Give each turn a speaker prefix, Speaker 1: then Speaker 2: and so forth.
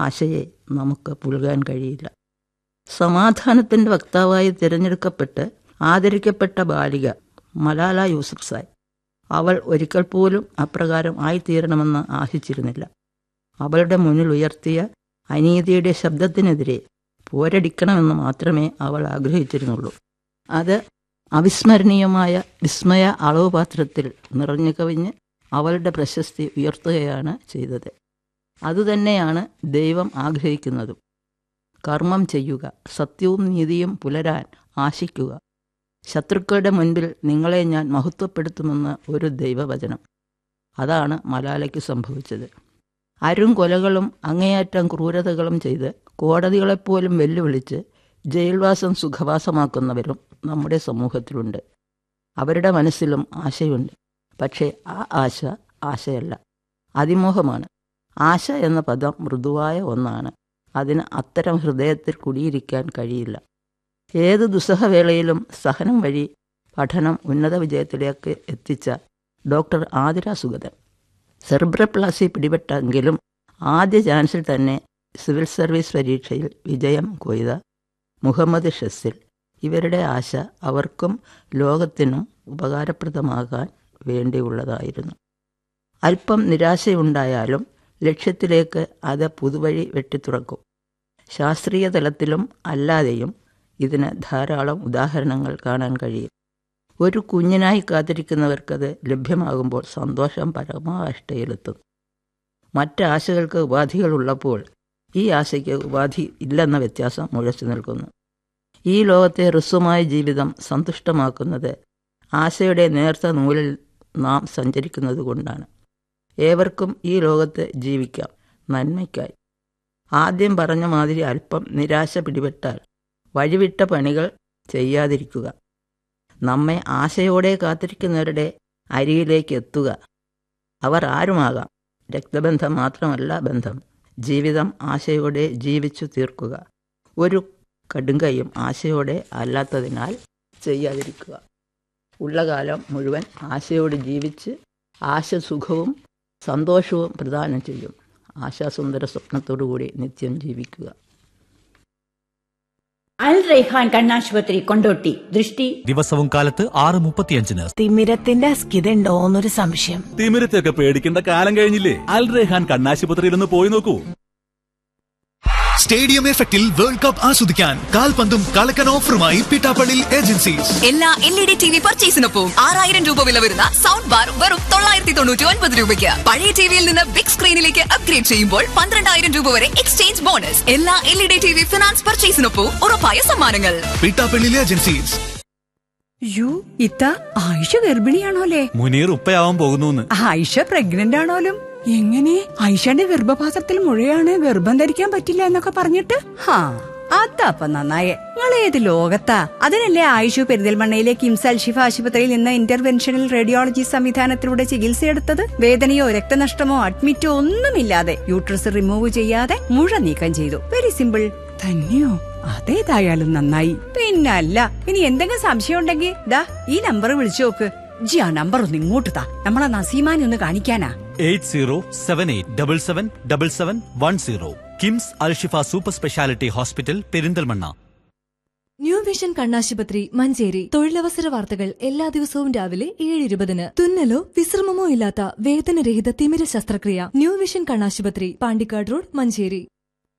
Speaker 1: ആശയെ നമുക്ക് പുൽകാൻ കഴിയില്ല സമാധാനത്തിൻ്റെ വക്താവായി തിരഞ്ഞെടുക്കപ്പെട്ട് ആദരിക്കപ്പെട്ട ബാലിക മലാല യൂസഫ്സായ് അവൾ ഒരിക്കൽ പോലും അപ്രകാരം ആയിത്തീരണമെന്ന് ആശിച്ചിരുന്നില്ല അവളുടെ മുന്നിൽ ഉയർത്തിയ അനീതിയുടെ ശബ്ദത്തിനെതിരെ പോരടിക്കണമെന്ന് മാത്രമേ അവൾ ആഗ്രഹിച്ചിരുന്നുള്ളൂ അത് അവിസ്മരണീയമായ വിസ്മയ അളവ് പാത്രത്തിൽ നിറഞ്ഞു കവിഞ്ഞ് അവളുടെ പ്രശസ്തി ഉയർത്തുകയാണ് ചെയ്തത് അതുതന്നെയാണ് ദൈവം ആഗ്രഹിക്കുന്നതും കർമ്മം ചെയ്യുക സത്യവും നീതിയും പുലരാൻ ആശിക്കുക ശത്രുക്കളുടെ മുൻപിൽ നിങ്ങളെ ഞാൻ മഹത്വപ്പെടുത്തുമെന്ന് ഒരു ദൈവവചനം അതാണ് മലാലയ്ക്ക് സംഭവിച്ചത് അരും കൊലകളും അങ്ങേയറ്റം ക്രൂരതകളും ചെയ്ത് കോടതികളെപ്പോലും വെല്ലുവിളിച്ച് ജയിൽവാസം സുഖവാസമാക്കുന്നവരും നമ്മുടെ സമൂഹത്തിലുണ്ട് അവരുടെ മനസ്സിലും ആശയുണ്ട് പക്ഷേ ആ ആശ ആശയല്ല അതിമോഹമാണ് ആശ എന്ന പദം മൃദുവായ ഒന്നാണ് അതിന് അത്തരം ഹൃദയത്തിൽ കുടിയിരിക്കാൻ കഴിയില്ല ഏത് ദുസ്സഹവേളയിലും സഹനം വഴി പഠനം ഉന്നത വിജയത്തിലേക്ക് എത്തിച്ച ഡോക്ടർ ആതിര സുഗതൻ സെർബ്രപ്ലാസി പിടിപെട്ടെങ്കിലും ആദ്യ ചാൻസിൽ തന്നെ സിവിൽ സർവീസ് പരീക്ഷയിൽ വിജയം കൊയ്ത മുഹമ്മദ് ഷസിൽ ഇവരുടെ ആശ അവർക്കും ലോകത്തിനും ഉപകാരപ്രദമാകാൻ വേണ്ടിയുള്ളതായിരുന്നു അല്പം നിരാശയുണ്ടായാലും ലക്ഷ്യത്തിലേക്ക് അത് പുതുവഴി വെട്ടിത്തുറക്കും ശാസ്ത്രീയ തലത്തിലും അല്ലാതെയും ഇതിന് ധാരാളം ഉദാഹരണങ്ങൾ കാണാൻ കഴിയും ഒരു കുഞ്ഞിനായി കാത്തിരിക്കുന്നവർക്കത് ലഭ്യമാകുമ്പോൾ സന്തോഷം പരമാവഷ്ടയിലെത്തും മറ്റാശകൾക്ക് ഉപാധികളുള്ളപ്പോൾ ഈ ആശയ്ക്ക് ഉപാധി ഇല്ലെന്ന വ്യത്യാസം മുഴച്ചു നിൽക്കുന്നു ഈ ലോകത്തെ ഹ്രസ്വമായ ജീവിതം സന്തുഷ്ടമാക്കുന്നത് ആശയുടെ നേർത്ത നൂലിൽ നാം സഞ്ചരിക്കുന്നത് കൊണ്ടാണ് ഏവർക്കും ഈ ലോകത്ത് ജീവിക്കാം നന്മയ്ക്കായി ആദ്യം പറഞ്ഞ മാതിരി അല്പം നിരാശ പിടിപെട്ടാൽ വഴിവിട്ട പണികൾ ചെയ്യാതിരിക്കുക നമ്മെ ആശയോടെ കാത്തിരിക്കുന്നവരുടെ അരികിലേക്ക് എത്തുക അവർ ആരുമാകാം രക്തബന്ധം മാത്രമല്ല ബന്ധം ജീവിതം ആശയോടെ ജീവിച്ചു തീർക്കുക ഒരു കടുങ്കയും ആശയോടെ അല്ലാത്തതിനാൽ ചെയ്യാതിരിക്കുക ഉള്ള കാലം മുഴുവൻ ആശയോട് ജീവിച്ച് ആശസുഖവും സന്തോഷവും പ്രദാനം ചെയ്യും ആശാസുന്ദര സ്വപ്നത്തോടുകൂടി നിത്യം ജീവിക്കുക
Speaker 2: അൽ റൈഹാൻ കണ്ണാശുപത്രി കൊണ്ടോട്ടി ദൃഷ്ടി
Speaker 3: ദിവസവും കാലത്ത് ആറ് മുപ്പത്തിയഞ്ചിന്
Speaker 4: തിമിരത്തിന്റെ അസ്കിതയുണ്ടോന്നൊരു സംശയം
Speaker 5: തിമിരത്തെയൊക്കെ പേടിക്കേണ്ട കാലം കഴിഞ്ഞില്ലേ അൽ റെഹാൻ കണ്ണാശുപത്രിയിൽ ഒന്ന് പോയി നോക്കൂ
Speaker 6: സ്റ്റേഡിയം എഫക്റ്റിൽ വേൾഡ് കപ്പ് ആസ്വദിക്കാൻ കാൽപന്തും കളക്കൻ ഓഫറുമായി പിട്ടാപ്പള്ളി ഏജൻസീസ്
Speaker 7: എല്ലാ L E D T V പർച്ചേസിനൊപ്പം ആറായിരം രൂപ വില വരുന്ന സൗണ്ട് ബാർ വെറും തൊള്ളായിരത്തി തൊണ്ണൂറ്റി ഒൻപത് രൂപയ്ക്ക് പഴയ ടിവിയിൽ നിന്ന് ബിഗ് സ്ക്രീനിലേക്ക് അപ്ഗ്രേഡ് ചെയ്യുമ്പോൾ പന്ത്രണ്ടായിരം രൂപ വരെ എക്സ്ചേഞ്ച് ബോണസ് എല്ലാ L E D T V finance പർച്ചേസിനൊപ്പം ഉറപ്പായ സമ്മാനങ്ങൾ
Speaker 6: പിട്ടാപ്പള്ളി ഏജൻസീസ്
Speaker 8: യു ഇത്ത ആയിഷ ഗർഭിണിയാണോലേ
Speaker 5: മുനീർ ഉപ്പയാവാൻ പോകുന്നു
Speaker 8: ആയിഷ പ്രഗ്നന്റ് ആണോലും എങ്ങനെ ആയിഷയുടെ ഗർഭപാത്രത്തിൽ മുഴയാണ് ഗർഭം ധരിക്കാൻ പറ്റില്ല എന്നൊക്കെ പറഞ്ഞിട്ട് ഹാ അതപ്പ നന്നായേ നിങ്ങൾ ഏത് ലോകത്താ അതിനല്ലേ ആയിഷു പെരിന്തൽമണ്ണയിലെ കിംസ് അൽഷിഫ ആശുപത്രിയിൽ നിന്ന് ഇന്റർവെൻഷണൽ റേഡിയോളജി സംവിധാനത്തിലൂടെ ചികിത്സയെടുത്തത് വേദനയോ രക്തനഷ്ടമോ അഡ്മിറ്റോ ഒന്നുമില്ലാതെ യൂട്രസ് റിമൂവ് ചെയ്യാതെ മുഴ നീക്കം ചെയ്തു വെരി സിമ്പിൾ തന്നെയോ അതേതായാലും നന്നായി പിന്നല്ല ഇനി എന്തെങ്കിലും സംശയം ഉണ്ടെങ്കിൽ ദാ ഈ നമ്പർ വിളിച്ചു നോക്ക് ജി ആ നമ്പർ ഒന്ന് ഇങ്ങോട്ട് താ നമ്മളെ നസീമാനെ ഒന്ന് കാണിക്കാനാ
Speaker 3: eight zero seven eight double seven double seven one zero KIMS Alshifa super speciality hospital Perinthalmanna
Speaker 9: new vision കണ്ണാശുപത്രി മഞ്ചേരി തൊഴിലവസര വാർത്തകൾ എല്ലാ ദിവസവും രാവിലെ ഏഴ് ഇരുപതിന് തുന്നലോ വിശ്രമമോ ഇല്ലാത്ത വേദനരഹിത തിമിര ശസ്ത്രക്രിയ ന്യൂ വിഷൻ കണ്ണാശുപത്രി പാണ്ടിക്കാട് റോഡ് മഞ്ചേരി